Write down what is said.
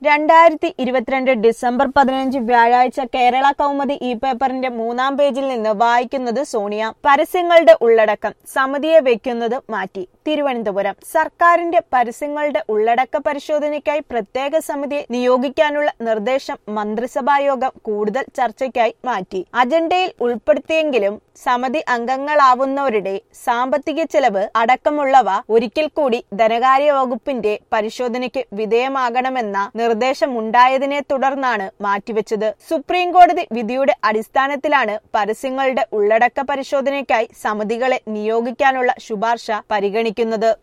രണ്ടായിരത്തി ഇരുപത്തിരണ്ട് ഡിസംബർ പതിനഞ്ച് വ്യാഴാഴ്ച കേരള കൗമുദി ഈ പേപ്പറിന്റെ മൂന്നാം പേജിൽ നിന്ന് വായിക്കുന്നത് സോണിയ പരസ്യങ്ങളുടെ ഉള്ളടക്കം സമിതിയെ വെക്കുന്നത് മാറ്റി തിരുവനന്തപുരം സർക്കാരിന്റെ പരസ്യങ്ങളുടെ ഉള്ളടക്ക പരിശോധനയ്ക്കായി പ്രത്യേക സമിതിയെ നിയോഗിക്കാനുള്ള നിർദ്ദേശം മന്ത്രിസഭായോഗം കൂടുതൽ ചർച്ചയ്ക്കായി മാറ്റി അജണ്ടയിൽ ഉൾപ്പെടുത്തിയെങ്കിലും സമിതി അംഗങ്ങളാവുന്നവരുടെ സാമ്പത്തിക ചെലവ് അടക്കമുള്ളവ ഒരിക്കൽ കൂടി ധനകാര്യ വകുപ്പിന്റെ പരിശോധനയ്ക്ക് വിധേയമാകണമെന്ന നിർദ്ദേശമുണ്ടായതിനെ തുടർന്നാണ് മാറ്റിവെച്ചത് സുപ്രീം കോടതി വിധിയുടെ അടിസ്ഥാനത്തിലാണ് പരസ്യങ്ങളുടെ ഉള്ളടക്ക പരിശോധനയ്ക്കായി സമിതികളെ നിയോഗിക്കാനുള്ള ശുപാർശ പരിഗണിക്കുന്നത്